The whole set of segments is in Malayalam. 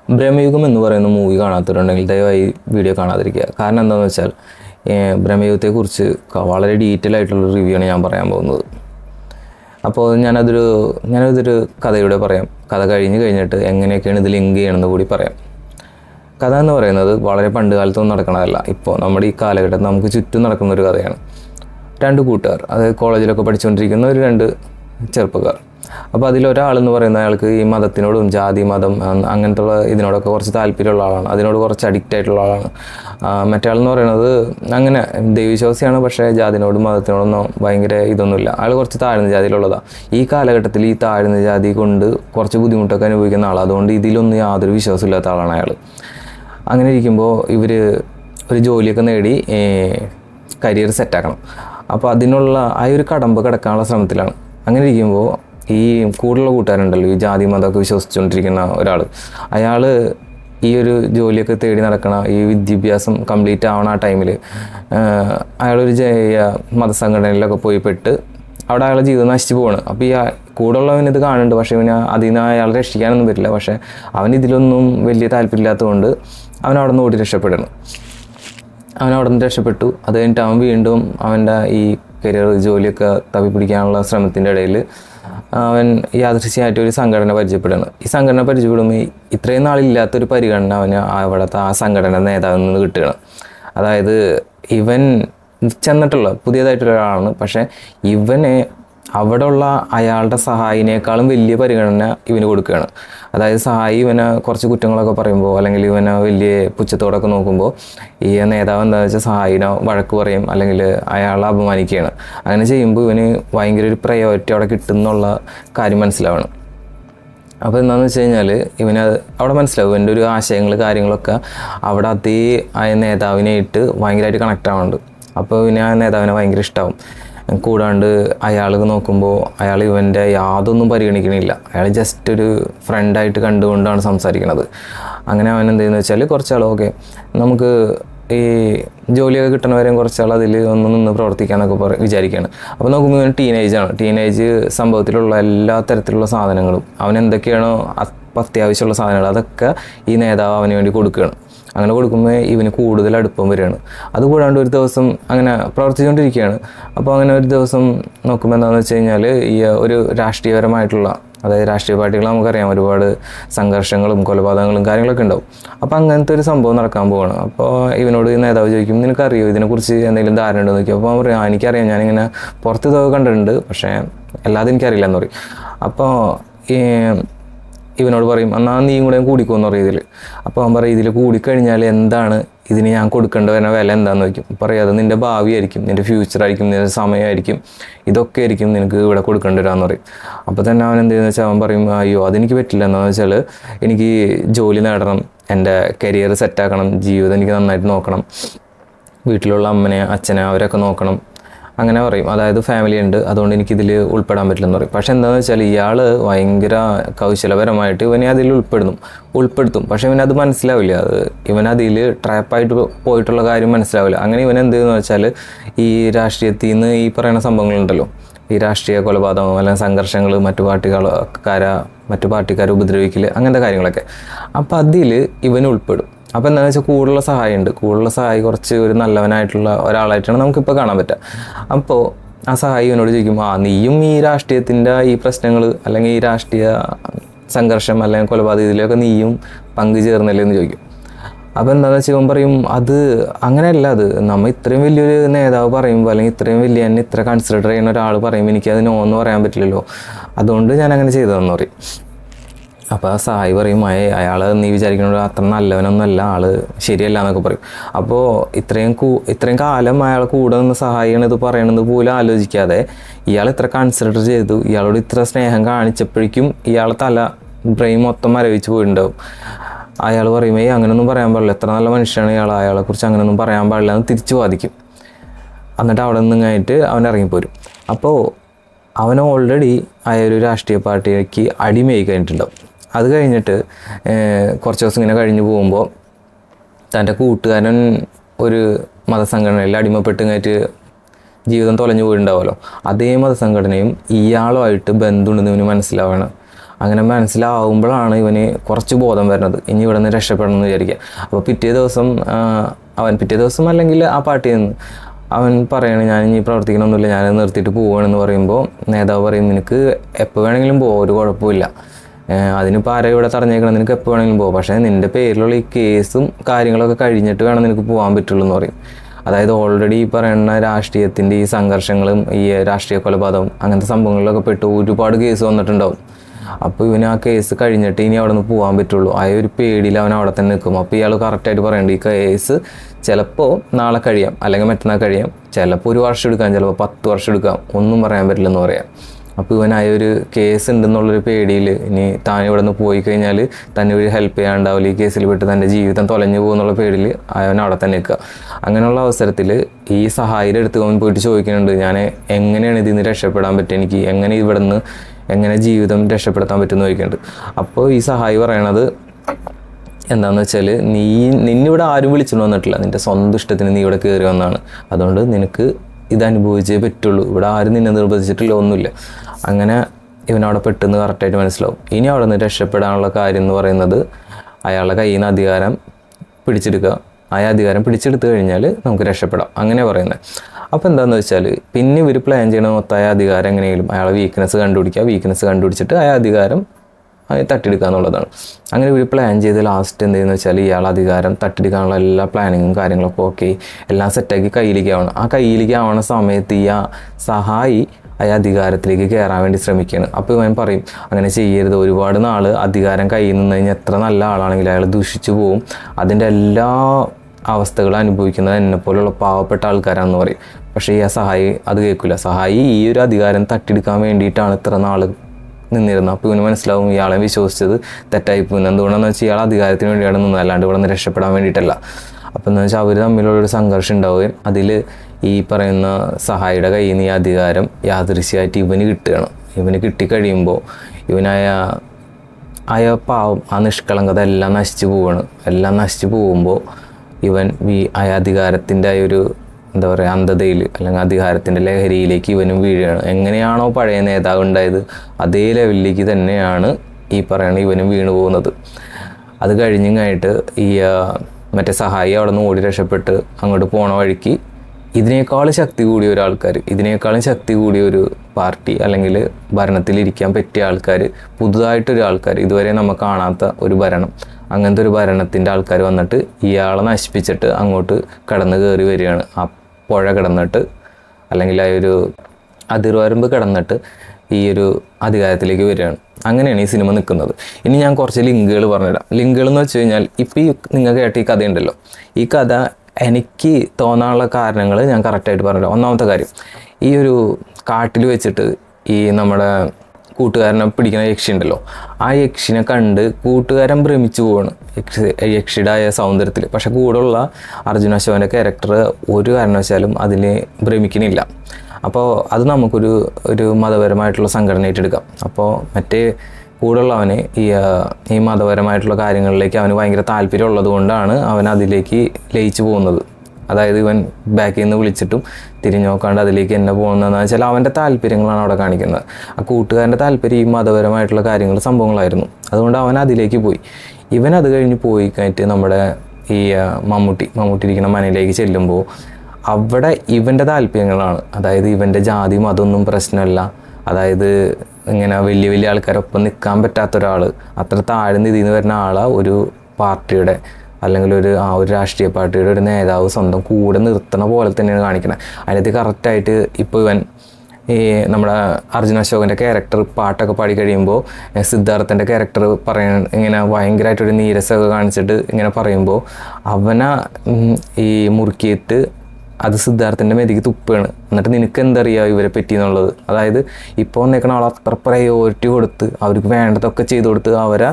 ബ്രഹ്മയുഗം എന്ന് പറയുന്ന മൂവി കാണാത്തവരുണ്ടെങ്കിൽ ദയവായി വീഡിയോ കാണാതിരിക്കുക കാരണം എന്താണെന്ന് വെച്ചാൽ ഏഹ്, ബ്രഹ്മയുഗത്തെക്കുറിച്ച് ക- വളരെ ഡീറ്റെയിൽ ആയിട്ടുള്ള റിവ്യൂ ആണ് ഞാൻ പറയാൻ പോകുന്നത് അപ്പോൾ ഞാനതൊരു ഞാനതൊരു കഥയുടെ പറയാം കഥ കഴിഞ്ഞ് കഴിഞ്ഞിട്ട് എങ്ങനെയൊക്കെയാണ് ഇത് ലിങ്ക് ചെയ്യണമെന്ന് കൂടി പറയാം കഥ എന്ന് പറയുന്നത് വളരെ പണ്ട് കാലത്തൊന്നും നടക്കണതല്ല ഇപ്പോൾ നമ്മുടെ ഈ കാലഘട്ടത്തിൽ നമുക്ക് ചുറ്റും നടക്കുന്ന ഒരു കഥയാണ് രണ്ട് കൂട്ടുകാർ അതായത് കോളേജിലൊക്കെ പഠിച്ചുകൊണ്ടിരിക്കുന്ന ഒരു രണ്ട് ചെറുപ്പക്കാർ അപ്പോൾ അതിലൊരാളെന്ന് പറയുന്ന അയാൾക്ക് ഈ മതത്തിനോടും ജാതി മതം അ- അങ്ങനത്തെ ഉള്ള ഇതിനോടൊക്കെ കുറച്ച് താല്പര്യമുള്ള ആളാണ് അതിനോട് കുറച്ച് അഡിക്റ്റ് ആയിട്ടുള്ള ആളാണ് ആ, മറ്റേ ആളെന്ന് പറയുന്നത് അങ്ങനെ ദൈവവിശ്വാസിയാണ് പക്ഷേ ജാതിനോടും മതത്തിനോടൊന്നും ഭയങ്കര ഇതൊന്നുമില്ല അയാൾ കുറച്ച് താഴ്ന്ന ജാതിയിലുള്ളതാണ് ഈ കാലഘട്ടത്തിൽ ഈ താഴ്ന്ന ജാതി കൊണ്ട് കുറച്ച് ബുദ്ധിമുട്ടൊക്കെ അനുഭവിക്കുന്ന ആളാണ് അതുകൊണ്ട് ഇതിലൊന്നും യാതൊരു വിശ്വാസമില്ലാത്ത ആളാണ് അയാൾ അങ്ങനെ ഇരിക്കുമ്പോൾ ഇവർ ഒരു ജോലിയൊക്കെ നേടി കരിയർ സെറ്റാക്കണം അപ്പോൾ അതിനുള്ള ആ ഒരു കടമ്പ കിടക്കാനുള്ള ശ്രമത്തിലാണ് അങ്ങനെ ഇരിക്കുമ്പോൾ ഈ കൂടുതലുള്ള കൂട്ടുകാരുണ്ടല്ലോ ഈ ജാതി മതമൊക്കെ വിശ്വസിച്ചുകൊണ്ടിരിക്കുന്ന ഒരാൾ അയാൾ ഈ ഒരു ജോലിയൊക്കെ തേടി നടക്കണ ഈ വിദ്യാഭ്യാസം കംപ്ലീറ്റ് ആവണ ആ ടൈമിൽ അയാളൊരു ജയ മതസംഘടനയിലൊക്കെ പോയി പെട്ട് അവിടെ അയാളുടെ ജീവിതം നശിച്ചു പോവാണ് അപ്പോൾ ഈ ആ- കൂടുള്ളവൻ ഇത് കാണുന്നുണ്ട് പക്ഷേ ഇവന് അതിൽ നിന്ന് അയാളെ രക്ഷിക്കാനൊന്നും പറ്റില്ല പക്ഷേ അവൻ ഇതിലൊന്നും വലിയ താല്പര്യമില്ലാത്തതുകൊണ്ട് അവൻ അവിടെ നിന്ന് ഓടി രക്ഷപ്പെടുന്നു അവൻ അവിടെ നിന്ന് രക്ഷപ്പെട്ടു അത് കഴിഞ്ഞിട്ട് അവൻ വീണ്ടും അവൻ്റെ ഈ കരിയർ ജോലിയൊക്കെ തപ്പി പിടിക്കാനുള്ള ശ്രമത്തിൻ്റെ ഇടയിൽ അവൻ യാദൃശ്യമായിട്ട് ഒരു സംഘടന പരിചയപ്പെടുകയാണ് ഈ സംഘടന പരിചയപ്പെടുമ്പോൾ ഈ ഇത്രയും നാളില്ലാത്തൊരു പരിഗണന അവന് അവിടുത്തെ ആ സംഘടന നേതാവിൽ നിന്ന് കിട്ടുകയാണ് അതായത് ഇവൻ ചെന്നിട്ടുള്ള പുതിയതായിട്ടുള്ള ഒരാളാണ് പക്ഷേ ഇവനെ അവിടെ ഉള്ള അയാളുടെ സഹായിനേക്കാളും വലിയ പരിഗണന ഇവന് കൊടുക്കുകയാണ് അതായത് സഹായി ഇവനെ കുറച്ച് കുറ്റങ്ങളൊക്കെ പറയുമ്പോൾ അല്ലെങ്കിൽ ഇവനെ വലിയ പുച്ഛത്തോടൊക്കെ നോക്കുമ്പോൾ ഈ നേതാവ് എന്താ വെച്ചാൽ സഹായിനെ വഴക്ക് പറയും അല്ലെങ്കിൽ അയാളെ അപമാനിക്കുകയാണ് അങ്ങനെ ചെയ്യുമ്പോൾ ഇവന് ഭയങ്കര ഒരു പ്രയോറിറ്റി അവിടെ കിട്ടുന്നുള്ള കാര്യം മനസ്സിലാവണം അപ്പോൾ എന്താണെന്ന് വെച്ച് കഴിഞ്ഞാൽ ഇവന് അവിടെ മനസ്സിലാവും ഇവൻ്റെ ഒരു ആശയങ്ങൾ കാര്യങ്ങളൊക്കെ അവിടെ അതേ ആ നേതാവിനായിട്ട് ഭയങ്കരമായിട്ട് കണക്റ്റ് ആവുന്നുണ്ട് അപ്പോൾ ഇവന് ആ നേതാവിനെ ഭയങ്കര ഇഷ്ടമാവും കൂടാണ്ട് അയാൾ നോക്കുമ്പോൾ അയാൾ ഇവൻ്റെ യാതൊന്നും പരിഗണിക്കണില്ല അയാൾ ജസ്റ്റ് ഒരു ഫ്രണ്ടായിട്ട് കണ്ടുകൊണ്ടാണ് സംസാരിക്കുന്നത് അങ്ങനെ അവൻ എന്ത് ചെയ്യുന്നത് വെച്ചാൽ കുറച്ചാൾ ഓക്കെ നമുക്ക് ഈ ജോലിയൊക്കെ കിട്ടണവരെയും കുറച്ചാൾ അതിൽ ഒന്ന് നിന്ന് പ്രവർത്തിക്കാനൊക്കെ പറ വിചാരിക്കുകയാണ് അപ്പോൾ നോക്കുമ്പോൾ ഇവൻ ടീനേജാണ് ടീനേജ് സംഭവത്തിലുള്ള എല്ലാ തരത്തിലുള്ള സാധനങ്ങളും അവൻ എന്തൊക്കെയാണോ അപ്പ- അത്യാവശ്യമുള്ള സാധനങ്ങൾ അതൊക്കെ ഈ നേതാവ് അവന് വേണ്ടി കൊടുക്കുകയാണ് അങ്ങനെ കൊടുക്കുമ്പോൾ ഇവന് കൂടുതൽ അടുപ്പം വരികയാണ് അതുകൂടാണ്ട് ഒരു ദിവസം അങ്ങനെ പ്രവർത്തിച്ചുകൊണ്ടിരിക്കുകയാണ് അപ്പോൾ അങ്ങനെ ഒരു ദിവസം നോക്കുമ്പോൾ എന്താണെന്ന് വെച്ച് കഴിഞ്ഞാൽ ഈ ഒരു രാഷ്ട്രീയപരമായിട്ടുള്ള അതായത് രാഷ്ട്രീയ പാർട്ടികൾ നമുക്കറിയാം ഒരുപാട് സംഘർഷങ്ങളും കൊലപാതകങ്ങളും കാര്യങ്ങളൊക്കെ ഉണ്ടാവും അപ്പോൾ അങ്ങനത്തെ ഒരു സംഭവം നടക്കാൻ പോവാണ് അപ്പോൾ ഇവനോട് ഈ നേതാവ് ചോദിക്കും നിനക്കറിയോ ഇതിനെക്കുറിച്ച് എന്തെങ്കിലും ധാരണ ഉണ്ടോ എന്ന് ചോദിക്കും അപ്പോൾ അവൻ പറയും "ആ, എനിക്കറിയാം ഞാനിങ്ങനെ പുറത്ത് ഇതൊക്കെ കണ്ടിട്ടുണ്ട് പക്ഷേ അല്ലാതെ എനിക്കറിയില്ല എന്ന് പറയും അപ്പോൾ ഈ ഇവനോട് പറയും എന്നാൽ നീയും കൂടെ കൂടിക്കോന്ന് പറയും ഇതിൽ അപ്പോൾ അവൻ പറയും ഇതിൽ കൂടിക്കഴിഞ്ഞാൽ എന്താണ് ഇതിന് ഞാൻ കൊടുക്കേണ്ട വരുന്ന വില എന്താണെന്ന് ചോദിക്കും പറയും അത് നിൻ്റെ ഭാവിയായിരിക്കും നിൻ്റെ ഫ്യൂച്ചറായിരിക്കും നിൻ്റെ സമയമായിരിക്കും ഇതൊക്കെ ആയിരിക്കും നിനക്ക് ഇവിടെ കൊടുക്കേണ്ടി വരാമെന്ന് പറയും അപ്പോൾ തന്നെ അവൻ എന്ത് ചെയ്യുന്നത് വെച്ചാൽ അവൻ പറയും അയ്യോ അതെനിക്ക് പറ്റില്ല എന്താണെന്ന് വെച്ചാൽ എനിക്ക് ജോലി നേടണം എൻ്റെ കരിയർ സെറ്റാക്കണം ജീവിതം എനിക്ക് നന്നായിട്ട് നോക്കണം വീട്ടിലുള്ള അമ്മനെ അച്ഛനെ അവരൊക്കെ നോക്കണം അങ്ങനെ പറയും അതായത് ഫാമിലി ഉണ്ട് അതുകൊണ്ട് എനിക്കിതിൽ ഉൾപ്പെടാൻ പറ്റില്ലെന്ന് പറയും പക്ഷേ എന്താണെന്ന് വെച്ചാൽ ഇയാൾ ഭയങ്കര കൗശലപരമായിട്ട് ഇവനെ അതിൽ ഉൾപ്പെടുന്നു ഉൾപ്പെടുത്തും പക്ഷേ ഇവനത് മനസ്സിലാവില്ല അത് ഇവനതിൽ ട്രാപ്പായിട്ട് പോയിട്ടുള്ള കാര്യം മനസ്സിലാവില്ല അങ്ങനെ ഇവൻ എന്ത് ചെയ്യുന്നു വെച്ചാൽ ഈ രാഷ്ട്രീയത്തിൽ നിന്ന് ഈ പറയുന്ന സംഭവങ്ങളുണ്ടല്ലോ ഈ രാഷ്ട്രീയ കൊലപാതകം അല്ലെങ്കിൽ സംഘർഷങ്ങൾ മറ്റു പാർട്ടിക്കാര മറ്റു പാർട്ടിക്കാരെ ഉപദ്രവിക്കൽ അങ്ങനത്തെ കാര്യങ്ങളൊക്കെ അപ്പോൾ അതിൽ ഇവൻ ഉൾപ്പെടും അപ്പോൾ എന്താണെന്ന് വെച്ചാൽ കൂടുതലുള്ള സഹായമുണ്ട് കൂടുതലുള്ള സഹായി കുറച്ച് ഒരു നല്ലവനായിട്ടുള്ള ഒരാളായിട്ടാണ് നമുക്കിപ്പോൾ കാണാൻ പറ്റുക അപ്പോൾ ആ സഹായി ഇവനോട് ചോദിക്കും ആ നീയും ഈ രാഷ്ട്രീയത്തിൻ്റെ ഈ പ്രശ്നങ്ങൾ അല്ലെങ്കിൽ ഈ രാഷ്ട്രീയ സംഘർഷം അല്ലെങ്കിൽ കൊലപാതകം ഇതിലൊക്കെ നീയും പങ്കുചേർന്നില്ലേ എന്ന് ചോദിക്കും അപ്പോൾ എന്താണെന്ന് വെച്ചാൽ ഇവൻ പറയും അത് അങ്ങനെയല്ല അത് നമ്മൾ ഇത്രയും വലിയൊരു നേതാവ് പറയുമ്പോൾ അല്ലെങ്കിൽ ഇത്രയും വലിയ എന്നെ ഇത്ര കൺസിഡർ ചെയ്യുന്ന ഒരാൾ പറയുമ്പോൾ എനിക്കത് നോ എന്ന് പറയാൻ പറ്റില്ലല്ലോ അതുകൊണ്ട് ഞാൻ അങ്ങനെ ചെയ്തതെന്ന് പറയും അപ്പോൾ ആ സായി പറയും അയേ അയാൾ നീ വിചാരിക്കുന്നത് അത്ര നല്ലവനൊന്നുമല്ല ആള് ശരിയല്ല എന്നൊക്കെ പറയും അപ്പോൾ ഇത്രയും കൂ ഇത്രയും കാലം അയാൾ കൂടെ നിന്ന് സഹായിക്കണം ഇത് പറയണത് പോലും ആലോചിക്കാതെ ഇയാൾ ഇത്ര കൺസിഡർ ചെയ്തു ഇയാളോട് ഇത്ര സ്നേഹം കാണിച്ചപ്പോഴേക്കും ഇയാളെ തല ബ്രെയിൻ മൊത്തം മരവിച്ച് പോയിട്ടുണ്ടാവും അയാൾ പറയും ഏയ് അങ്ങനെയൊന്നും പറയാൻ പാടില്ല എത്ര നല്ല മനുഷ്യനാണ് ഇയാൾ അയാളെക്കുറിച്ച് അങ്ങനെയൊന്നും പറയാൻ പാടില്ല എന്ന് തിരിച്ചു വാദിക്കും എന്നിട്ട് അവിടെ നിന്ന് കഴിഞ്ഞിട്ട് അവൻ ഇറങ്ങിപ്പോരും അപ്പോൾ അവൻ ഓൾറെഡി ആ ഒരു രാഷ്ട്രീയ പാർട്ടിക്ക് അടിമയായി കഴിഞ്ഞിട്ടുണ്ടാവും അത് കഴിഞ്ഞിട്ട് ഏഹ്, കുറച്ച് ദിവസം ഇങ്ങനെ കഴിഞ്ഞ് പോകുമ്പോൾ തൻ്റെ കൂട്ടുകാരൻ ഒരു മതസംഘടനയിൽ അടിമപ്പെട്ട് കഴിഞ്ഞിട്ട് ജീവിതം തൊലഞ്ഞു പോയിട്ടുണ്ടാവുമല്ലോ അതേ മതസംഘടനയും ഇയാളുമായിട്ട് ബന്ധമുണ്ടെന്ന് ഇവന് മനസ്സിലാവണം അങ്ങനെ മനസ്സിലാവുമ്പോഴാണ് ഇവന് കുറച്ച് ബോധം വരുന്നത് ഇനി ഇവിടെ നിന്ന് രക്ഷപ്പെടണം എന്ന് വിചാരിക്കുക അപ്പോൾ പിറ്റേ ദിവസം ആ, അവൻ പിറ്റേ ദിവസം അല്ലെങ്കിൽ ആ പാർട്ടിയിൽ നിന്ന് അവൻ പറയണ ഞാൻ ഇനി പ്രവർത്തിക്കണമൊന്നുമില്ല ഞാൻ നിർത്തിയിട്ട് പോവുകയാണെന്ന് പറയുമ്പോൾ നേതാവ് പറയും നിനക്ക് എപ്പോൾ വേണമെങ്കിലും പോകാം ഒരു കുഴപ്പമില്ല ഏഹ് അതിനിപ്പോൾ ആരാ ഇവിടെ തടഞ്ഞേക്കണം നിനക്ക് എപ്പോൾ വേണമെങ്കിലും പോകാം പക്ഷേ നിൻ്റെ പേരിലുള്ള ഈ കേസും കാര്യങ്ങളൊക്കെ കഴിഞ്ഞിട്ട് വേണം നിനക്ക് പോകാൻ പറ്റുള്ളൂ എന്ന് പറയും അതായത് ഓൾറെഡി ഈ പറയുന്ന രാഷ്ട്രീയത്തിൻ്റെ ഈ സംഘർഷങ്ങളും ഈ രാഷ്ട്രീയ കൊലപാതകം അങ്ങനത്തെ സംഭവങ്ങളിലൊക്കെ പെട്ട് ഒരുപാട് കേസ് വന്നിട്ടുണ്ടാവും അപ്പോൾ ഇവന് ആ കേസ് കഴിഞ്ഞിട്ട് ഇനി അവിടെ നിന്ന് പോകാൻ പറ്റുള്ളൂ ആ ഒരു പേടിയിൽ അവൻ അവിടെ തന്നെ നിൽക്കും അപ്പോൾ ഇയാൾ കറക്റ്റായിട്ട് പറയേണ്ടത് ഈ കേസ് ചിലപ്പോൾ നാളെ കഴിയാം അല്ലെങ്കിൽ മറ്റന്നാൾ കഴിയാം ചിലപ്പോൾ ഒരു വർഷം എടുക്കാം ചിലപ്പോൾ പത്ത് വർഷം എടുക്കാം ഒന്നും പറയാൻ പറ്റില്ലെന്ന് പറയാം അപ്പോൾ ഇവൻ ആ ഒരു കേസ് ഉണ്ടെന്നുള്ളൊരു പേടിയിൽ ഇനി താൻ ഇവിടെ നിന്ന് പോയി കഴിഞ്ഞാൽ തന്നെ ഒരു ഹെൽപ്പ് ചെയ്യാണ്ടാവില്ല ഈ കേസിൽ പെട്ട് തൻ്റെ ജീവിതം തൊലഞ്ഞു പോകുന്നുള്ള പേടിയിൽ അവൻ അവിടെ തന്നെ നിൽക്കുക അങ്ങനെയുള്ള അവസരത്തിൽ ഈ സഹായിയുടെ അടുത്ത് അവൻ പോയിട്ട് ചോദിക്കുന്നുണ്ട് ഞാൻ എങ്ങനെയാണ് ഇതിൽ നിന്ന് രക്ഷപ്പെടാൻ പറ്റുക എനിക്ക് എങ്ങനെ ഇവിടെ നിന്ന് എങ്ങനെ ജീവിതം രക്ഷപ്പെടുത്താൻ പറ്റുമെന്ന് ചോദിക്കുന്നുണ്ട് അപ്പോൾ ഈ സഹായി പറയണത് എന്താണെന്ന് വെച്ചാൽ നീ നിന്നിവിടെ ആരും വിളിച്ചിട്ട് വന്നിട്ടില്ല നിൻ്റെ സ്വന്തം ഇഷ്ടത്തിന് നീ ഇവിടെ കയറി വന്നതാണ് അതുകൊണ്ട് നിനക്ക് ഇത് അനുഭവിച്ചേ പറ്റുള്ളൂ ഇവിടെ ആരും നിന്നെ നിർബന്ധിച്ചിട്ടില്ല ഒന്നുമില്ല അങ്ങനെ ഇവനവിടെ പെട്ടെന്ന് കറക്റ്റായിട്ട് മനസ്സിലാവും ഇനി അവിടെ നിന്ന് രക്ഷപ്പെടാനുള്ള കാര്യം എന്ന് പറയുന്നത് അയാളുടെ കയ്യിൽ നിന്ന് അധികാരം പിടിച്ചെടുക്കുക ആ അധികാരം പിടിച്ചെടുത്തു കഴിഞ്ഞാൽ നമുക്ക് രക്ഷപ്പെടാം അങ്ങനെ പറയുന്നത് അപ്പോൾ എന്താണെന്ന് വെച്ചാൽ പിന്നെ ഇവർ പ്ലാൻ ചെയ്യണ മൊത്തമായ അധികാരം എങ്ങനെയെങ്കിലും അയാളെ വീക്ക്നെസ് കണ്ടുപിടിക്കുക വീക്ക്നെസ് കണ്ടുപിടിച്ചിട്ട് ആ അധികാരം അത് തട്ടിയെടുക്കുക എന്നുള്ളതാണ് അങ്ങനെ ഇവർ പ്ലാൻ ചെയ്ത് ലാസ്റ്റ് എന്ത് ചെയ്യുന്നത് വെച്ചാൽ ഇയാൾ അധികാരം തട്ടിയെടുക്കാനുള്ള എല്ലാ പ്ലാനിങ്ങും കാര്യങ്ങളൊക്കെ ഓക്കെ എല്ലാം സെറ്റാക്കി കയ്യിലേക്ക് ആവണം ആ കയ്യിലേക്ക് ആവണ സമയത്ത് ഈ ആ സഹായി ആ അധികാരത്തിലേക്ക് കയറാൻ വേണ്ടി ശ്രമിക്കുകയാണ് അപ്പോൾ ഇവൻ പറയും അങ്ങനെ ചെയ്യരുത് ഒരുപാട് നാൾ അധികാരം കയ്യിൽ നിന്ന് കഴിഞ്ഞാൽ എത്ര നല്ല ആളാണെങ്കിൽ അയാൾ ദുഷിച്ചു പോവും അതിൻ്റെ എല്ലാ അവസ്ഥകൾ അനുഭവിക്കുന്നത് എന്നെ പോലുള്ള പാവപ്പെട്ട ആൾക്കാരാണെന്ന് പറയും പക്ഷേ ഈ ആ സഹായി അത് കേൾക്കില്ല സഹായി ഈ ഒരു അധികാരം തട്ടിയെടുക്കാൻ വേണ്ടിയിട്ടാണ് ഇത്ര നാൾ നിന്നിരുന്നത് അപ്പോൾ ഇവന് മനസ്സിലാവും ഇയാളെ വിശ്വസിച്ചത് തെറ്റായി പോകുന്നു എന്തുകൊണ്ടാണെന്ന് വെച്ചാൽ ഇയാൾ അധികാരത്തിന് വേണ്ടിയാണ് നിന്നത് അല്ലാണ്ട് ഇവിടെ നിന്ന് രക്ഷപ്പെടാൻ വേണ്ടിയിട്ടല്ല അപ്പോൾ എന്ന് വെച്ചാൽ അവർ തമ്മിലുള്ളൊരു സംഘർഷം ഉണ്ടാവുകയും അതിൽ ഈ പറയുന്ന സഹായിയുടെ കയ്യിൽ നിന്ന് ഈ അധികാരം യാദൃശ്യമായിട്ട് ഇവന് കിട്ടുകയാണ് ഇവന് കിട്ടിക്കഴിയുമ്പോൾ ഇവനായ ആയ പാവം ആ നിഷ്കളങ്കത എല്ലാം നശിച്ചു പോവാണ് എല്ലാം നശിച്ചു പോകുമ്പോൾ ഇവൻ ഈ ആ അധികാരത്തിൻ്റെ ആ ഒരു എന്താ പറയുക അന്ധതയിൽ അല്ലെങ്കിൽ അധികാരത്തിൻ്റെ ലഹരിയിലേക്ക് ഇവനും വീഴുകയാണ് എങ്ങനെയാണോ പഴയ നേതാവ് ഉണ്ടായത് അതേ ലെവലിലേക്ക് തന്നെയാണ് ഈ പറയുന്ന ഇവനും വീണു പോകുന്നത് അത് കഴിഞ്ഞും കഴിഞ്ഞിട്ട് ഈ ആ, മറ്റേ സഹായി അവിടെ നിന്ന് ഓടി രക്ഷപ്പെട്ട് അങ്ങോട്ട് പോണ വഴിക്ക് ഇതിനേക്കാളും ശക്തി കൂടിയ ഒരു ആൾക്കാർ ഇതിനേക്കാളും ശക്തി കൂടിയ ഒരു പാർട്ടി അല്ലെങ്കിൽ ഭരണത്തിലിരിക്കാൻ പറ്റിയ ആൾക്കാർ പുതുതായിട്ടൊരു ആൾക്കാർ ഇതുവരെ നമ്മൾ കാണാത്ത ഒരു ഭരണം അങ്ങനത്തെ ഒരു ഭരണത്തിൻ്റെ ആൾക്കാർ വന്നിട്ട് ഇയാളെ നശിപ്പിച്ചിട്ട് അങ്ങോട്ട് കടന്ന് കയറി വരികയാണ് ആ പുഴ കിടന്നിട്ട് അല്ലെങ്കിൽ ആ ഒരു അതിർവരമ്പ് കിടന്നിട്ട് ഈ ഒരു അധികാരത്തിലേക്ക് വരികയാണ് അങ്ങനെയാണ് ഈ സിനിമ നിൽക്കുന്നത് ഇനി ഞാൻ കുറച്ച് ലിങ്കുകൾ പറഞ്ഞുതരാം ലിങ്കുകൾ എന്ന് വെച്ച് കഴിഞ്ഞാൽ ഇപ്പോൾ ഈ നിങ്ങൾ കേട്ട ഈ കഥയുണ്ടല്ലോ ഈ കഥ എനിക്ക് തോന്നാനുള്ള കാരണങ്ങൾ ഞാൻ കറക്റ്റായിട്ട് പറഞ്ഞുതരാം ഒന്നാമത്തെ കാര്യം ഈ ഒരു കാട്ടിൽ വെച്ചിട്ട് ഈ നമ്മുടെ കൂട്ടുകാരനെ പിടിക്കുന്ന യക്ഷി ഉണ്ടല്ലോ ആ യക്ഷിനെ കണ്ട് കൂട്ടുകാരൻ ഭ്രമിച്ചു പോവാണ് യക്ഷി യക്ഷിയുടെ ആയ സൗന്ദര്യത്തിൽ പക്ഷെ കൂടെയുള്ള അർജുന അശോകൻ്റെ ക്യാരക്ടർ ഒരു കാരണവശാലും അതിന് ഭ്രമിക്കണില്ല അപ്പോൾ അത് നമുക്കൊരു ഒരു മതപരമായിട്ടുള്ള സംഘടനയായിട്ട് എടുക്കാം അപ്പോൾ മറ്റേ കൂടെയുള്ളവന് ഈ ആ, ഈ മതപരമായിട്ടുള്ള കാര്യങ്ങളിലേക്ക് അവന് ഭയങ്കര താല്പര്യം ഉള്ളത് കൊണ്ടാണ് അവൻ അതിലേക്ക് ലയിച്ചു പോകുന്നത് അതായത് ഇവൻ ബാക്കിൽ നിന്ന് വിളിച്ചിട്ടും തിരിഞ്ഞു നോക്കാണ്ട് അതിലേക്ക് എന്നെ പോകുന്നതെന്ന് വെച്ചാൽ അവൻ്റെ താല്പര്യങ്ങളാണ് അവിടെ കാണിക്കുന്നത് ആ കൂട്ടുകാരൻ്റെ താല്പര്യം ഈ മതപരമായിട്ടുള്ള കാര്യങ്ങൾ സംഭവങ്ങളായിരുന്നു അതുകൊണ്ട് അവൻ അതിലേക്ക് പോയി ഇവൻ അത് കഴിഞ്ഞ് പോയി കഴിഞ്ഞിട്ട് നമ്മുടെ ഈ ആ, മമ്മൂട്ടി മമ്മൂട്ടി ഇരിക്കുന്ന മനയിലേക്ക് ചെല്ലുമ്പോൾ അവിടെ ഇവൻ്റെ താല്പര്യങ്ങളാണ് അതായത് ഇവൻ്റെ ജാതി മതമൊന്നും പ്രശ്നമല്ല അതായത് ഇങ്ങനെ വലിയ വലിയ ആൾക്കാരൊപ്പം നിൽക്കാൻ പറ്റാത്ത ഒരാൾ അത്ര താഴ്ന്ന ഇതിൽ നിന്ന് വരുന്ന ആളെ ഒരു പാർട്ടിയുടെ അല്ലെങ്കിൽ ഒരു ആ ഒരു രാഷ്ട്രീയ പാർട്ടിയുടെ ഒരു നേതാവ് സ്വന്തം കൂടെ നിർത്തണ പോലെ തന്നെയാണ് കാണിക്കുന്നത് അതിനകത്ത് കറക്റ്റായിട്ട് ഇപ്പോൾ ഇവൻ ഈ നമ്മുടെ അർജുന അശോകൻ്റെ ക്യാരക്ടർ പാട്ടൊക്കെ പാടി കഴിയുമ്പോൾ ഏഹ് സിദ്ധാർത്ഥൻ്റെ ക്യാരക്ടർ പറയാൻ ഇങ്ങനെ ഭയങ്കരമായിട്ടൊരു നീരസമൊക്കെ കാണിച്ചിട്ട് ഇങ്ങനെ പറയുമ്പോൾ അവനെ ഉം, ഈ മുറുക്കിയിട്ട് അത് സിദ്ധാർത്ഥൻ്റെ മേലേക്ക് തുപ്പാണ് എന്നിട്ട് നിനക്ക് എന്തറിയാം ഇവരെ പറ്റി എന്നുള്ളത് അതായത് ഇപ്പോൾ വന്നേക്കണ ആൾ അത്ര പ്രയോറിറ്റി കൊടുത്ത് അവർക്ക് വേണ്ടതൊക്കെ ചെയ്തു കൊടുത്ത് അവരെ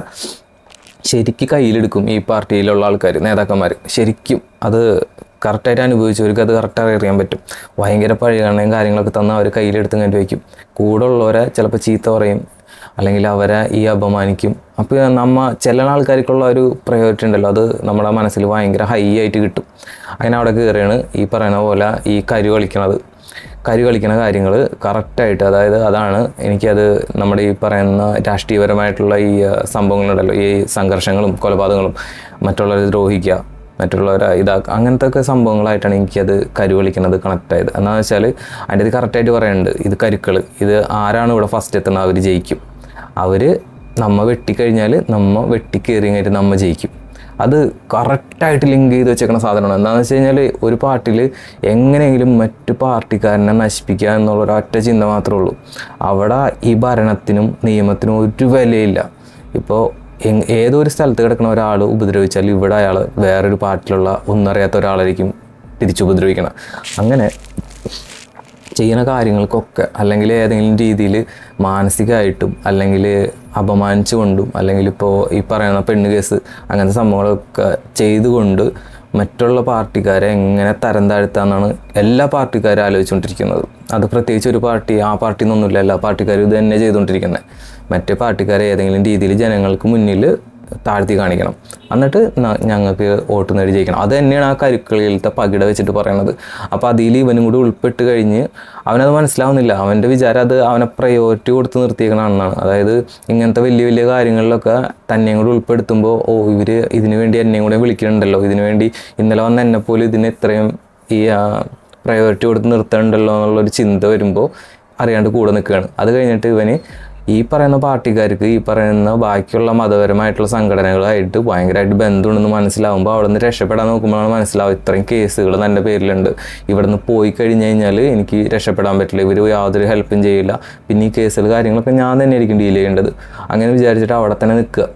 ശരിക്ക് കയ്യിലെടുക്കും ഈ പാർട്ടിയിലുള്ള ആൾക്കാർ നേതാക്കന്മാർ ശരിക്കും അത് കറക്റ്റായിട്ട് അനുഭവിച്ചവർക്ക് അത് കറക്റ്റായി അറിയാൻ പറ്റും ഭയങ്കര പഴികണ്ണയും കാര്യങ്ങളൊക്കെ തന്ന് അവർ കയ്യിലെടുത്ത് കണ്ടു വയ്ക്കും കൂടെ ഉള്ളവരെ ചിലപ്പോൾ ചീത്ത പറയും അല്ലെങ്കിൽ അവരെ ഈ അപമാനിക്കും അപ്പോൾ നമ്മ ചില ആൾക്കാർക്കുള്ള ഒരു പ്രയോറിറ്റി ഉണ്ടല്ലോ അത് നമ്മുടെ മനസ്സിൽ ഭയങ്കര ഹൈ ആയിട്ട് കിട്ടും അങ്ങനെ അവിടെ കയറിയാണ് ഈ പറയുന്ന പോലെ ഈ കരു കളിക്കണത് കരി കളിക്കുന്ന കാര്യങ്ങൾ കറക്റ്റായിട്ട് അതായത് അതാണ് എനിക്കത് നമ്മുടെ ഈ പറയുന്ന രാഷ്ട്രീയപരമായിട്ടുള്ള ഈ ആ, സംഭവങ്ങളുണ്ടല്ലോ ഈ സംഘർഷങ്ങളും കൊലപാതകങ്ങളും മറ്റുള്ളവരെ ദ്രോഹിക്കുക മറ്റുള്ളവരെ ഇതാക്കുക അങ്ങനത്തെ ഒക്കെ സംഭവങ്ങളായിട്ടാണ് എനിക്കത് കരുവളിക്കുന്നത് കണക്ട് ആയത് എന്താണെന്ന് വെച്ചാൽ അതിൻ്റെ ഇത് കറക്റ്റായിട്ട് പറയുന്നുണ്ട് ഇത് കരുക്കൾ ഇത് ആരാണ് ഇവിടെ ഫസ്റ്റ് എത്തുന്നത് അവർ ജയിക്കും അവർ നമ്മ വെട്ടിക്കഴിഞ്ഞാൽ നമ്മ വെട്ടിക്കയറി കഴിഞ്ഞിട്ട് നമ്മ ജയിക്കും അത് കറക്റ്റായിട്ട് ലിങ്ക് ചെയ്ത് വെച്ചേക്കുന്ന സാധനമാണ് എന്താണെന്ന് വെച്ച് കഴിഞ്ഞാൽ ഒരു പാർട്ടിയിൽ എങ്ങനെയെങ്കിലും മറ്റു പാർട്ടിക്കാരനെ നശിപ്പിക്കുക എന്നുള്ള ഒരു ഒറ്റ ചിന്ത മാത്രമേ ഉള്ളൂ അവിടെ ഈ ഭരണത്തിനും നിയമത്തിനും ഒരു വിലയില്ല ഇപ്പോൾ എങ് ഏതോ ഒരു സ്ഥലത്ത് കിടക്കുന്ന ഒരാൾ ഉപദ്രവിച്ചാൽ ഇവിടെ അയാൾ വേറൊരു പാർട്ടിയിലുള്ള ഒന്നറിയാത്ത ഒരാളായിരിക്കും തിരിച്ചുപദ്രവിക്കണം അങ്ങനെ ചെയ്യുന്ന കാര്യങ്ങൾക്കൊക്കെ അല്ലെങ്കിൽ ഏതെങ്കിലും രീതിയിൽ മാനസികമായിട്ടും അല്ലെങ്കിൽ അപമാനിച്ചുകൊണ്ടും അല്ലെങ്കിൽ ഇപ്പോൾ ഈ പറയുന്ന പെണ്ണ് കേസ് അങ്ങനത്തെ സംഭവങ്ങളൊക്കെ ചെയ്തുകൊണ്ട് മറ്റുള്ള പാർട്ടിക്കാരെ എങ്ങനെ തരം താഴ്ത്താന്നാണ് എല്ലാ പാർട്ടിക്കാരും ആലോചിച്ചുകൊണ്ടിരിക്കുന്നത് അത് പ്രത്യേകിച്ച് ഒരു പാർട്ടി ആ പാർട്ടി എന്നൊന്നുമില്ല എല്ലാ പാർട്ടിക്കാരും ഇത് തന്നെ ചെയ്തുകൊണ്ടിരിക്കുന്നത് മറ്റേ പാർട്ടിക്കാരെ ഏതെങ്കിലും രീതിയിൽ ജനങ്ങൾക്ക് മുന്നിൽ താഴ്ത്തി കാണിക്കണം എന്നിട്ട് ന- ഞങ്ങൾക്ക് വോട്ട് നേടി ജയിക്കണം അത് തന്നെയാണ് ആ കരുക്കളിയിലത്തെ പകിട വെച്ചിട്ട് പറയണത് അപ്പോൾ അതിൽ ഇവനും കൂടി ഉൾപ്പെട്ട് കഴിഞ്ഞ് അവനത് മനസ്സിലാവുന്നില്ല അവൻ്റെ വിചാരം അത് അവനെ പ്രയോറിറ്റി കൊടുത്ത് നിർത്തിയേക്കണമെന്നാണ് അതായത് ഇങ്ങനത്തെ വലിയ വലിയ കാര്യങ്ങളിലൊക്കെ തന്നെയും കൂടി ഉൾപ്പെടുത്തുമ്പോൾ ഓ ഇവർ ഇതിനു വേണ്ടി എന്നെയും കൂടെ വിളിക്കുന്നുണ്ടല്ലോ ഇതിനു വേണ്ടി ഇന്നലെ വന്ന എന്നെ പോലും ഇതിന് ഇത്രയും ഈ പ്രയോറിറ്റി കൊടുത്ത് നിർത്തണ്ടല്ലോ എന്നുള്ളൊരു ചിന്ത വരുമ്പോൾ അറിയാണ്ട് കൂടെ നിൽക്കുകയാണ് അത് കഴിഞ്ഞിട്ട് ഇവന് ഈ പറയുന്ന പാർട്ടിക്കാർക്ക് ഈ പറയുന്ന ബാക്കിയുള്ള മതപരമായിട്ടുള്ള സംഘടനകളായിട്ട് ഭയങ്കരമായിട്ട് ബന്ധമുണ്ടെന്ന് മനസ്സിലാവുമ്പോൾ അവിടെ നിന്ന് രക്ഷപ്പെടാൻ നോക്കുമ്പോഴാണ് മനസ്സിലാവും ഇത്രയും കേസുകൾ എൻ്റെ പേരിലുണ്ട് ഇവിടെ നിന്ന് പോയി കഴിഞ്ഞ് കഴിഞ്ഞാൽ എനിക്ക് രക്ഷപ്പെടാൻ പറ്റില്ല ഇവർ യാതൊരു ഹെൽപ്പും ചെയ്യില്ല പിന്നെ ഈ കേസുകൾ കാര്യങ്ങളൊക്കെ ഞാൻ തന്നെ ആയിരിക്കും ഡീൽ ചെയ്യേണ്ടത് അങ്ങനെ വിചാരിച്ചിട്ട് അവിടെ തന്നെ നിൽക്കുക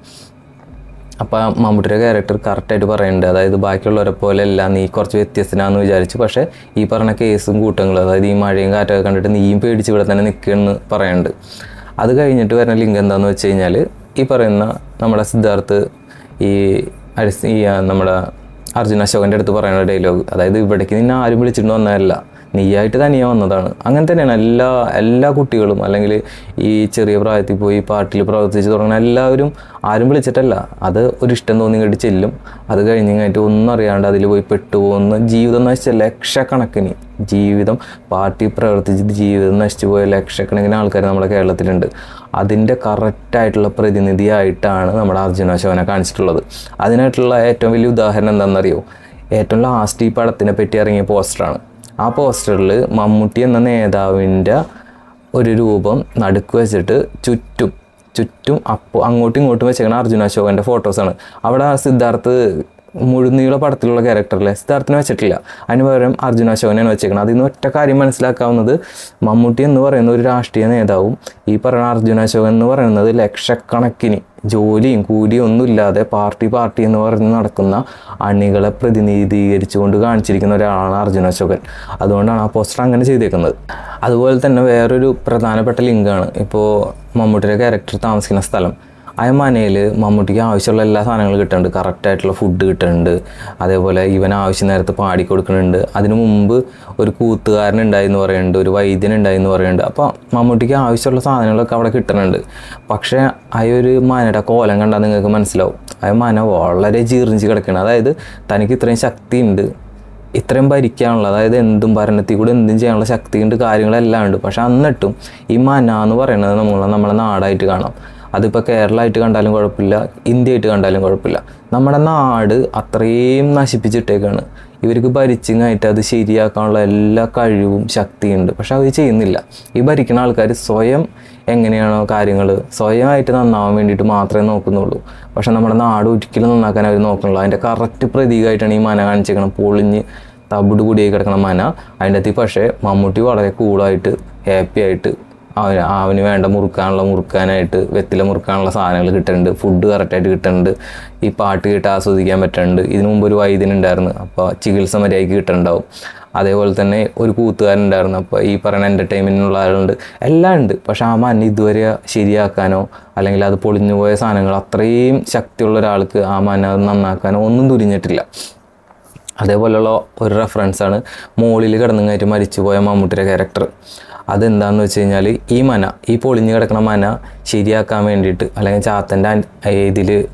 അപ്പോൾ മമ്മൂട്ടിയുടെ ക്യാരക്ടർ കറക്റ്റായിട്ട് പറയുന്നുണ്ട് അതായത് ബാക്കിയുള്ളവരെ പോലെ അല്ല നീ കുറച്ച് വ്യത്യസ്തനാന്ന് വിചാരിച്ചു പക്ഷേ ഈ പറഞ്ഞ കേസും കൂട്ടങ്ങളും അതായത് ഈ മഴയും കാറ്റൊക്കെ കണ്ടിട്ട് നീയും പേടിച്ച് ഇവിടെ തന്നെ നിൽക്കുകയെന്ന് പറയുന്നുണ്ട് അത് കഴിഞ്ഞിട്ട് വരുന്ന ലിങ്ക് എന്താണെന്ന് വെച്ച് കഴിഞ്ഞാൽ ഈ പറയുന്ന നമ്മുടെ സിദ്ധാർത്ഥ് ഈ അരിസ് ഈ ആ, നമ്മുടെ അർജുന അശോകൻ്റെ അടുത്ത് പറയുന്ന ഡയലോഗ് അതായത് ഇവിടേക്ക് നിന്നെ ആരും വിളിച്ചിട്ട് വന്നതല്ല നീയായിട്ട് തനിയെ വന്നതാണ് അങ്ങനെ തന്നെയാണ് എല്ലാ എല്ലാ കുട്ടികളും അല്ലെങ്കിൽ ഈ ചെറിയ പ്രായത്തിൽ പോയി പാർട്ടിയിൽ പ്രവർത്തിച്ച് തുടങ്ങുന്ന എല്ലാവരും ആരും വിളിച്ചിട്ടല്ല അത് ഒരു ഇഷ്ടം തോന്നി കണ്ടി ചെല്ലും അത് കഴിഞ്ഞ് കഴിഞ്ഞിട്ട് ഒന്നും അറിയാണ്ട് അതിൽ പോയി പെട്ടുപോകുന്ന ജീവിതം നശിച്ച ലക്ഷക്കണക്കിന് ജീവിതം പാർട്ടി പ്രവർത്തിച്ച് ജീവിതം നശിച്ചു പോയ ലക്ഷക്കണക്കിന് ആൾക്കാർ നമ്മുടെ കേരളത്തിലുണ്ട് അതിൻ്റെ കറക്റ്റായിട്ടുള്ള പ്രതിനിധിയായിട്ടാണ് നമ്മുടെ അർജുന അശോകനെ കാണിച്ചിട്ടുള്ളത് അതിനായിട്ടുള്ള ഏറ്റവും വലിയ ഉദാഹരണം എന്താണെന്നറിയോ ഏറ്റവും ലാസ്റ്റ് ഈ പടത്തിനെ പറ്റി ഇറങ്ങിയ പോസ്റ്ററാണ് ആ പോസ്റ്ററിൽ മമ്മൂട്ടി എന്ന നേതാവിൻ്റെ ഒരു രൂപം നടുക്ക് വെച്ചിട്ട് ചുറ്റും ചുറ്റും അപ്പോൾ അങ്ങോട്ടും ഇങ്ങോട്ടും വെച്ചേക്കണ അർജുന അശോകൻ്റെ ഫോട്ടോസാണ് അവിടെ ആ സിദ്ധാർത്ഥ് മുഴുനീള പടത്തിലുള്ള ക്യാരക്ടറിലെ സിദ്ധാർത്ഥിനെ വെച്ചിട്ടില്ല അതിന് പകരം അർജുന അശോകനെയാണ് വെച്ചേക്കുന്നത് അതിൽ നിന്ന് ഒറ്റ കാര്യം മനസ്സിലാക്കാവുന്നത് മമ്മൂട്ടി എന്ന് പറയുന്ന ഒരു രാഷ്ട്രീയ നേതാവും ഈ പറയുന്ന അർജുന അശോകൻ എന്ന് പറയുന്നത് ലക്ഷക്കണക്കിന് ജോലിയും കൂലിയും ഒന്നുമില്ലാതെ പാർട്ടി പാർട്ടി എന്ന് പറഞ്ഞ് നടക്കുന്ന അണികളെ പ്രതിനിധീകരിച്ചുകൊണ്ട് കാണിച്ചിരിക്കുന്ന ഒരാളാണ് അർജുന അശോകൻ അതുകൊണ്ടാണ് ആ പോസ്റ്റർ അങ്ങനെ ചെയ്തേക്കുന്നത് അതുപോലെ തന്നെ വേറൊരു പ്രധാനപ്പെട്ട ലിങ്കാണ് ഇപ്പോൾ മമ്മൂട്ടിയുടെ ക്യാരക്ടർ താമസിക്കുന്ന സ്ഥലം ആ മനയിൽ മമ്മൂട്ടിക്ക് ആവശ്യമുള്ള എല്ലാ സാധനങ്ങളും കിട്ടുന്നുണ്ട് കറക്റ്റായിട്ടുള്ള ഫുഡ് കിട്ടുന്നുണ്ട് അതേപോലെ ഇവൻ ആവശ്യ നേരത്ത് പാടി കൊടുക്കുന്നുണ്ട് അതിനു മുമ്പ് ഒരു കൂത്തുകാരൻ ഉണ്ടായി എന്ന് പറയുന്നുണ്ട് ഒരു വൈദ്യൻ ഉണ്ടായി എന്ന് പറയുന്നുണ്ട് അപ്പോൾ മമ്മൂട്ടിക്ക് ആവശ്യമുള്ള സാധനങ്ങളൊക്കെ അവിടെ കിട്ടുന്നുണ്ട് പക്ഷേ ആ ഒരു മനയുടെ കോലം കണ്ടാൽ നിങ്ങൾക്ക് മനസ്സിലാവും ആ മന വളരെ ജീർണിച്ച് കിടക്കണം അതായത് തനിക്ക് ഇത്രയും ശക്തിയുണ്ട് ഇത്രയും ഭരിക്കാനുള്ള അതായത് എന്തും ഭരണത്തിൽ കൂടെ എന്തും ചെയ്യാനുള്ള ശക്തിയുണ്ട് കാര്യങ്ങളെല്ലാം ഉണ്ട് പക്ഷെ എന്നിട്ടും ഈ മന എന്ന് പറയുന്നത് നമ്മൾ നമ്മളെ നാടായിട്ട് കാണാം അതിപ്പോൾ കേരളമായിട്ട് കണ്ടാലും കുഴപ്പമില്ല ഇന്ത്യയായിട്ട് കണ്ടാലും കുഴപ്പമില്ല നമ്മുടെ നാട് അത്രയും നശിപ്പിച്ചിട്ടേക്കാണ് ഇവർക്ക് ഭരിച്ചിങ്ങായിട്ട് അത് ശരിയാക്കാനുള്ള എല്ലാ കഴിവും ശക്തിയുണ്ട് പക്ഷെ അവർ ചെയ്യുന്നില്ല ഈ ഭരിക്കുന്ന ആൾക്കാർ സ്വയം എങ്ങനെയാണോ കാര്യങ്ങൾ സ്വയമായിട്ട് നന്നാവാൻ വേണ്ടിയിട്ട് മാത്രമേ നോക്കുന്നുള്ളൂ പക്ഷെ നമ്മുടെ നാട് ഒരിക്കലും നന്നാക്കാൻ അവർ നോക്കുന്നുള്ളൂ അതിൻ്റെ കറക്റ്റ് പ്രതീകമായിട്ടാണ് ഈ മന കാണിച്ചേക്കണം പൊളിഞ്ഞ് തവിട് കൂടിയായി കിടക്കണ മന അതിൻ്റെ അകത്ത് പക്ഷേ മമ്മൂട്ടി വളരെ കൂളായിട്ട് ഹാപ്പി ആയിട്ട് അവന് അവന് വേണ്ട മുറുക്കാനുള്ള മുറുക്കാനായിട്ട് വെത്തില മുറുക്കാനുള്ള സാധനങ്ങൾ കിട്ടുന്നുണ്ട് ഫുഡ് കറക്റ്റായിട്ട് കിട്ടുന്നുണ്ട് ഈ പാട്ട് കേട്ട് ആസ്വദിക്കാൻ പറ്റുന്നുണ്ട് ഇതിനു മുമ്പ് ഒരു വൈദ്യൻ ഉണ്ടായിരുന്നു അപ്പോൾ ചികിത്സ മര്യാദയ്ക്ക് കിട്ടുന്നുണ്ടാവും അതേപോലെ തന്നെ ഒരു കൂത്തുകാരൻ ഉണ്ടായിരുന്നു അപ്പോൾ ഈ പറയുന്ന എൻ്റർടൈൻമെൻറ്റിനുള്ള ആളുണ്ട് എല്ലാം ഉണ്ട് പക്ഷെ ആ മന ഇതുവരെ ശരിയാക്കാനോ അല്ലെങ്കിൽ അത് പൊളിഞ്ഞു പോയ സാധനങ്ങൾ അത്രയും ശക്തിയുള്ള ഒരാൾക്ക് ആ മന അത് നന്നാക്കാനോ ഒന്നും തുരിഞ്ഞിട്ടില്ല അതേപോലെയുള്ള ഒരു റെഫറൻസാണ് മോളിൽ കിടന്നുകയറ്റി മരിച്ചുപോയ മമ്മൂട്ടിയുടെ ക്യാരക്ടർ അതെന്താണെന്ന് വെച്ച് കഴിഞ്ഞാൽ ഈ മന ഈ പൊളിഞ്ഞ് കിടക്കുന്ന മന ശരിയാക്കാൻ വേണ്ടിയിട്ട് അല്ലെങ്കിൽ ചാത്തൻ്റെ ഇതിൽ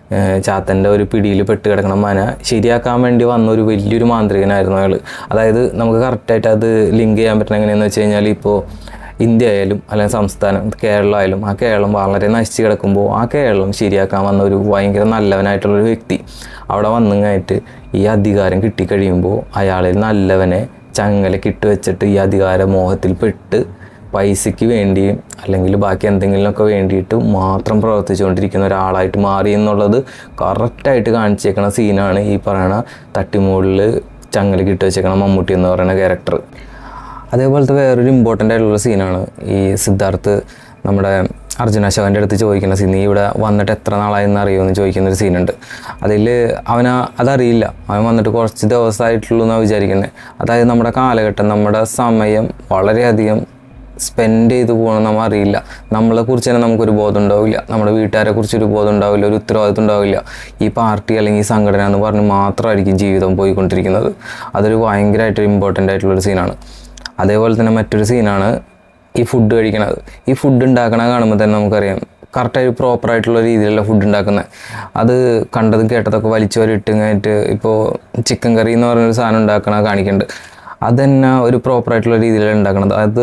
ഏഹ് ചാത്തൻ്റെ ഒരു പിടിയിൽ പെട്ട് കിടക്കണ മന ശരിയാക്കാൻ വേണ്ടി വന്ന ഒരു വലിയൊരു മാന്ത്രികനായിരുന്നു അയാൾ അതായത് നമുക്ക് കറക്റ്റായിട്ട് അത് ലിങ്ക് ചെയ്യാൻ പറ്റുന്ന എങ്ങനെയാണെന്ന് വെച്ച് കഴിഞ്ഞാൽ ഇപ്പോൾ ഇന്ത്യ ആയാലും അല്ലെങ്കിൽ സംസ്ഥാനം കേരളം ആയാലും ആ കേരളം വളരെ നശിച്ച് കിടക്കുമ്പോൾ ആ കേരളം ശരിയാക്കാൻ വന്ന ഒരു ഭയങ്കര നല്ലവനായിട്ടുള്ളൊരു വ്യക്തി അവിടെ വന്നുങ്ങായിട്ട് ഈ അധികാരം കിട്ടിക്കഴിയുമ്പോൾ അയാളിൽ നല്ലവനെ ചങ്ങലക്ക് ഇട്ട് വെച്ചിട്ട് ഈ അധികാര മോഹത്തിൽ പെട്ട് പൈസയ്ക്ക് വേണ്ടിയും അല്ലെങ്കിൽ ബാക്കി എന്തെങ്കിലുമൊക്കെ വേണ്ടിയിട്ട് മാത്രം പ്രവർത്തിച്ചുകൊണ്ടിരിക്കുന്ന ഒരാളായിട്ട് മാറി എന്നുള്ളത് കറക്റ്റായിട്ട് കാണിച്ചേക്കണ സീനാണ് ഈ പറയണ തട്ടിമൂടിൽ ചങ്ങലക്ക് ഇട്ട് വെച്ചേക്കണ മമ്മൂട്ടി എന്ന് പറയുന്ന ക്യാരക്ടർ അതേപോലത്തെ വേറൊരു ഇമ്പോർട്ടൻ്റ് ആയിട്ടുള്ള സീനാണ് ഈ സിദ്ധാർത്ഥ് നമ്മുടെ അർജുന ശവൻ്റെ അടുത്ത് ചോദിക്കുന്ന സീൻ നീ ഇവിടെ വന്നിട്ട് എത്ര നാളായെന്ന് അറിയുമെന്ന് ചോദിക്കുന്ന ഒരു സീനുണ്ട് അതിൽ അവന് അതറിയില്ല അവൻ വന്നിട്ട് കുറച്ച് ദിവസമായിട്ടുള്ളൂ എന്നാണ് വിചാരിക്കുന്നത് അതായത് നമ്മുടെ കാലഘട്ടം നമ്മുടെ സമയം വളരെയധികം സ്പെൻഡ് ചെയ്ത് പോകണം നമ്മൾ അറിയില്ല നമ്മളെ കുറിച്ച് തന്നെ നമുക്കൊരു ബോധം ഉണ്ടാവില്ല നമ്മുടെ വീട്ടുകാരെ കുറിച്ച് ഒരു ബോധം ഉണ്ടാവില്ല ഒരു ഉത്തരവാദിത്വം ഉണ്ടാവില്ല ഈ പാർട്ടി അല്ലെങ്കിൽ ഈ സംഘടന എന്ന് പറഞ്ഞ് മാത്രമായിരിക്കും ജീവിതം പോയിക്കൊണ്ടിരിക്കുന്നത് അതൊരു ഭയങ്കരമായിട്ട് ഇമ്പോർട്ടൻ്റ് ആയിട്ടുള്ളൊരു സീനാണ് അതേപോലെ തന്നെ മറ്റൊരു സീനാണ് ഈ ഫുഡ് കഴിക്കണത് ഈ ഫുഡ് ഉണ്ടാക്കണ കാണുമ്പോൾ തന്നെ നമുക്കറിയാം കറക്റ്റായി പ്രോപ്പറായിട്ടുള്ള രീതിയിലുള്ള ഫുഡ് ഉണ്ടാക്കുന്നത് അത് കണ്ടതും കേട്ടതൊക്കെ വലിച്ചു വരിട്ടിങ്ങായിട്ട് ഇപ്പോൾ ചിക്കൻ കറി എന്ന് പറഞ്ഞൊരു സാധനം ഉണ്ടാക്കണ കാണിക്കുന്നുണ്ട് അത് തന്നെ ഒരു പ്രോപ്പറായിട്ടുള്ള രീതിയിലാണ് ഉണ്ടാക്കണത് അത്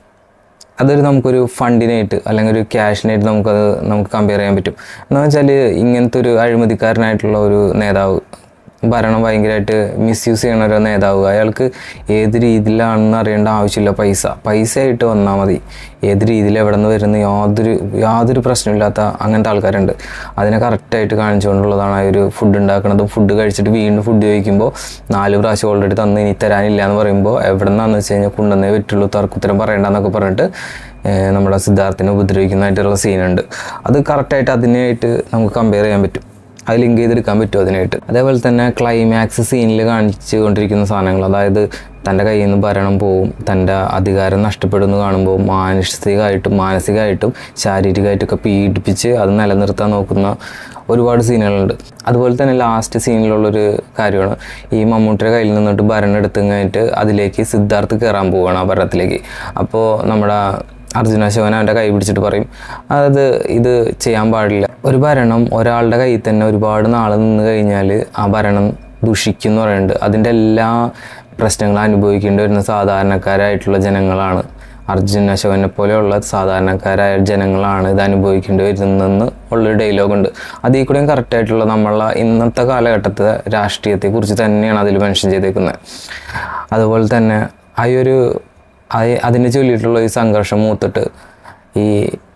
അതൊരു നമുക്കൊരു ഫണ്ടിനായിട്ട് അല്ലെങ്കിൽ ഒരു ക്യാഷിനായിട്ട് നമുക്കത് നമുക്ക് കമ്പയർ ചെയ്യാൻ പറ്റും എന്ന് വെച്ചാൽ ഇങ്ങനത്തെ ഒരു അഴിമതിക്കാരനായിട്ടുള്ള ഒരു നേതാവ് ഭരണം ഭയങ്കരമായിട്ട് മിസ്യൂസ് ചെയ്യണ ഒരു നേതാവ് അയാൾക്ക് ഏത് രീതിയിലാണെന്ന് അറിയേണ്ട ആവശ്യമില്ല പൈസ പൈസ ആയിട്ട് വന്നാൽ മതി ഏത് രീതിയിൽ എവിടെ നിന്ന് വരുന്ന യാതൊരു യാതൊരു പ്രശ്നമില്ലാത്ത അങ്ങനത്തെ ആൾക്കാരുണ്ട് അതിനെ കറക്റ്റായിട്ട് കാണിച്ചുകൊണ്ടുള്ളതാണ് ആ ഒരു ഫുഡ് ഉണ്ടാക്കുന്നതും ഫുഡ് കഴിച്ചിട്ട് വീണ്ടും ഫുഡ് ചോദിക്കുമ്പോൾ നാല് പ്രാവശ്യം ഓൾറെഡി തന്ന് ഇനി തരാനില്ല എന്ന് പറയുമ്പോൾ എവിടെ നിന്നാന്ന് വെച്ച് കഴിഞ്ഞാൽ കൊണ്ടുവന്നേ പറ്റുള്ളൂ തർക്കുത്തരം പറയണ്ടെന്നൊക്കെ പറഞ്ഞിട്ട് ഏഹ് നമ്മുടെ സിദ്ധാർത്ഥിനെ ഉപദ്രവിക്കുന്നതായിട്ടുള്ള സീനുണ്ട് അത് കറക്റ്റായിട്ട് അതിനായിട്ട് നമുക്ക് കമ്പയർ ചെയ്യാൻ പറ്റും അത് ലിങ്ക് ചെയ്തെടുക്കാൻ പറ്റും അതിനായിട്ട് അതേപോലെ തന്നെ ക്ലൈമാക്സ് സീനിൽ കാണിച്ചു കൊണ്ടിരിക്കുന്ന സാധനങ്ങൾ അതായത് തൻ്റെ കയ്യിൽ നിന്ന് ഭരണം പോവും തൻ്റെ അധികാരം നഷ്ടപ്പെടുന്നു കാണുമ്പോൾ മാനസികമായിട്ടും മാനസികമായിട്ടും ശാരീരികമായിട്ടൊക്കെ പീഡിപ്പിച്ച് അത് നിലനിർത്താൻ നോക്കുന്ന ഒരുപാട് സീനുകളുണ്ട് അതുപോലെ തന്നെ ലാസ്റ്റ് സീനിലുള്ളൊരു കാര്യമാണ് ഈ മമ്മൂട്ടിയുടെ കയ്യിൽ നിന്നിട്ട് ഭരണം എടുത്തു കഴിഞ്ഞിട്ട് അതിലേക്ക് സിദ്ധാർത്ഥ് കയറാൻ പോവുകയാണ് ആ ഭരണത്തിലേക്ക് അപ്പോൾ നമ്മുടെ അർജുന ശിവൻ അവൻ്റെ കൈ പിടിച്ചിട്ട് പറയും അതായത് ഇത് ചെയ്യാൻ പാടില്ല ഒരു ഭരണം ഒരാളുടെ കയ്യിൽ തന്നെ ഒരുപാട് നാൾ നിന്ന് കഴിഞ്ഞാൽ ആ ഭരണം ദുഷിക്കും എന്ന് പറയുന്നുണ്ട് അതിൻ്റെ എല്ലാ പ്രശ്നങ്ങളും അനുഭവിക്കേണ്ടി വരുന്ന സാധാരണക്കാരായിട്ടുള്ള ജനങ്ങളാണ് അർജുന ശിവനെ പോലെയുള്ള സാധാരണക്കാരായ ജനങ്ങളാണ് ഇത് അനുഭവിക്കേണ്ടി വരുന്നതെന്ന് ഉള്ളൊരു ഡയലോഗുണ്ട് അതിൽ കൂടെയും കറക്റ്റായിട്ടുള്ള നമ്മളെ ഇന്നത്തെ കാലഘട്ടത്തെ രാഷ്ട്രീയത്തെക്കുറിച്ച് തന്നെയാണ് അതിൽ മെൻഷൻ ചെയ്തേക്കുന്നത് അതുപോലെ തന്നെ ആ ഒരു അയ- അതിനെ ചൊല്ലിയിട്ടുള്ള ഈ സംഘർഷം മൂത്തിട്ട് ഈ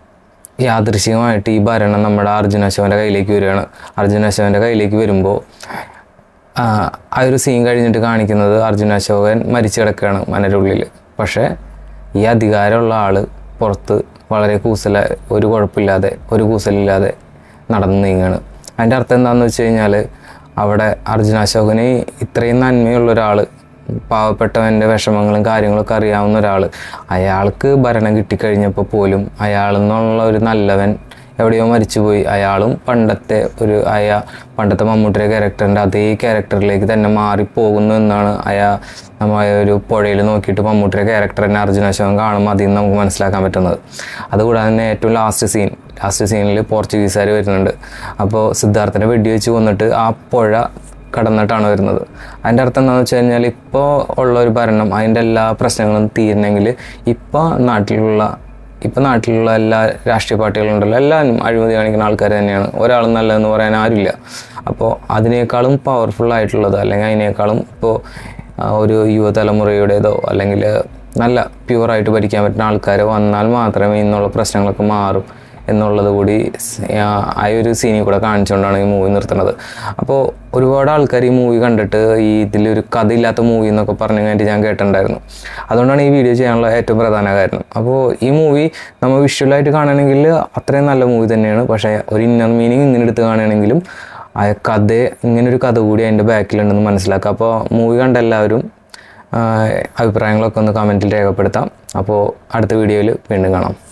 യാദൃശികമായിട്ട് ഈ ഭരണം നമ്മുടെ അർജുന അശോകൻ്റെ കയ്യിലേക്ക് വരികയാണ് അർജുന അശോകൻ്റെ കയ്യിലേക്ക് വരുമ്പോൾ ആ ആ ഒരു സീൻ കഴിഞ്ഞിട്ട് കാണിക്കുന്നത് അർജുന അശോകൻ മരിച്ചു കിടക്കുകയാണ് മനയുടെ ഉള്ളിൽ പക്ഷേ ഈ അധികാരമുള്ള ആൾ പുറത്ത് വളരെ കൂസല ഒരു കുഴപ്പമില്ലാതെ ഒരു കൂസലില്ലാതെ നടന്നു നീങ്ങുകയാണ് അതിൻ്റെ അർത്ഥം എന്താണെന്ന് വെച്ച് കഴിഞ്ഞാൽ അവിടെ അർജുന അശോകന് ഇത്രയും നന്മയുള്ള ഒരാൾ പാവപ്പെട്ടവൻ്റെ വിഷമങ്ങളും കാര്യങ്ങളൊക്കെ അറിയാവുന്ന ഒരാൾ അയാൾക്ക് ഭരണം കിട്ടിക്കഴിഞ്ഞപ്പോൾ പോലും അയാളിൽ നിന്നുള്ള ഒരു നല്ലവൻ എവിടെയോ മരിച്ചുപോയി അയാളും പണ്ടത്തെ ഒരു അയ പണ്ടത്തെ മമ്മൂട്ടിയുടെ ക്യാരക്ടറിൻ്റെ അതേ ക്യാരക്ടറിലേക്ക് തന്നെ മാറിപ്പോകുന്നു എന്നാണ് അയാ നമ്മ ഒരു പുഴയിൽ നോക്കിയിട്ട് മമ്മൂട്ടിയുടെ ക്യാരക്ടർ തന്നെ അർജുനാശോകം കാണുമ്പോൾ അതിൽ നിന്ന് നമുക്ക് മനസ്സിലാക്കാൻ പറ്റുന്നത് അതുകൂടാതെ തന്നെ ഏറ്റവും ലാസ്റ്റ് സീൻ ലാസ്റ്റ് സീനിൽ പോർച്ചുഗീസുകാർ വരുന്നുണ്ട് അപ്പോൾ സിദ്ധാർത്ഥനെ വെടിവെച്ച് കൊന്നിട്ട് ആ പുഴ കടന്നിട്ടാണ് വരുന്നത് അതിൻ്റെ അർത്ഥം എന്താണെന്ന് വെച്ച് കഴിഞ്ഞാൽ ഇപ്പോൾ ഉള്ള ഒരു ഭരണം അതിൻ്റെ എല്ലാ പ്രശ്നങ്ങളും തീരണമെങ്കിൽ ഇപ്പോൾ നാട്ടിലുള്ള ഇപ്പം നാട്ടിലുള്ള എല്ലാ രാഷ്ട്രീയ പാർട്ടികളുണ്ടല്ലോ എല്ലാവരും അഴിമതി കാണിക്കുന്ന ആൾക്കാർ തന്നെയാണ് ഒരാളും നല്ലതെന്ന് പറയാൻ ആരുമില്ല അപ്പോൾ അതിനേക്കാളും പവർഫുൾ ആയിട്ടുള്ളത് അല്ലെങ്കിൽ അതിനേക്കാളും ഇപ്പോൾ ആ, ഒരു യുവതലമുറയുടേതോ അല്ലെങ്കിൽ നല്ല പ്യുവറായിട്ട് ഭരിക്കാൻ പറ്റുന്ന ആൾക്കാർ വന്നാൽ മാത്രമേ ഇന്നുള്ള പ്രശ്നങ്ങളൊക്കെ മാറും എന്നുള്ളത് കൂടി സ്- ആ ആ ഒരു സീനിൽ കൂടെ കാണിച്ചുകൊണ്ടാണ് ഈ മൂവി നിർത്തുന്നത് അപ്പോൾ ഒരുപാട് ആൾക്കാർ ഈ മൂവി കണ്ടിട്ട് ഈ ഇതിലൊരു കഥയില്ലാത്ത മൂവി എന്നൊക്കെ പറഞ്ഞു കഴിഞ്ഞിട്ട് ഞാൻ കേട്ടിട്ടുണ്ടായിരുന്നു അതുകൊണ്ടാണ് ഈ വീഡിയോ ചെയ്യാനുള്ള ഏറ്റവും പ്രധാന കാരണം അപ്പോൾ ഈ മൂവി നമ്മൾ വിഷ്വലായിട്ട് കാണണമെങ്കിൽ അത്രയും നല്ല മൂവി തന്നെയാണ് പക്ഷേ ഒരു ഇന്നർ മീനിങ് ഇങ്ങനെ എടുത്ത് കാണുകയാണെങ്കിലും ആ കഥ ഇങ്ങനൊരു കഥ കൂടി അതിൻ്റെ ബാക്കിലുണ്ടെന്ന് മനസ്സിലാക്കുക അപ്പോൾ മൂവി കണ്ട എല്ലാവരും ആ, അഭിപ്രായങ്ങളൊക്കെ ഒന്ന് കമൻറ്റിൽ രേഖപ്പെടുത്താം അപ്പോൾ അടുത്ത വീഡിയോയിൽ വീണ്ടും കാണാം